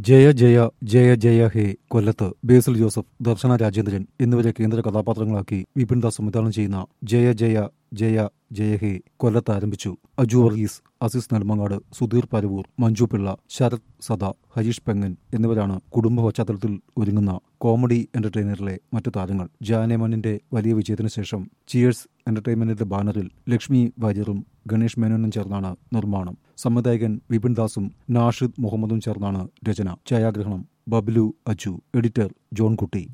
ജയ ജയ ജയ ജയ ഹേ കൊല്ലത്ത് ബേസിൽ ജോസഫ് ദർശന രാജേന്ദ്രൻ എന്നിവരെ കേന്ദ്ര കഥാപാത്രങ്ങളാക്കി വിപിൻ ദാസ് സംവിധാനം ചെയ്യുന്ന ജയ ജയ ജയ ജയ ഹേ കൊല്ലത്ത് ആരംഭിച്ചു അജു വർഗീസ് അസീസ് നെടുമങ്ങാട് സുധീർ പരവൂർ മഞ്ജു പിള്ള ശരത് സദ ഹരീഷ് പെങ്ങൻ എന്നിവരാണ് കുടുംബ പശ്ചാത്തലത്തിൽ ഒരുങ്ങുന്ന കോമഡി എന്റർടൈനറിലെ മറ്റു താരങ്ങൾ ജാനേമണിന്റെ വലിയ വിജയത്തിനു ശേഷം ചിയേഴ്സ് എന്റർടൈൻമെന്റിന്റെ ബാനറിൽ ലക്ഷ്മി വാര്യറും ഗണേഷ് മേനോനും ചേർന്നാണ് നിർമ്മാണം സംവിധായകൻ വിപിൻ ദാസും നാഷിദ് മുഹമ്മദും ചേർന്നാണ് രചന ഛായാഗ്രഹണം ബബ്ലു അജു എഡിറ്റർ ജോൺകുട്ടി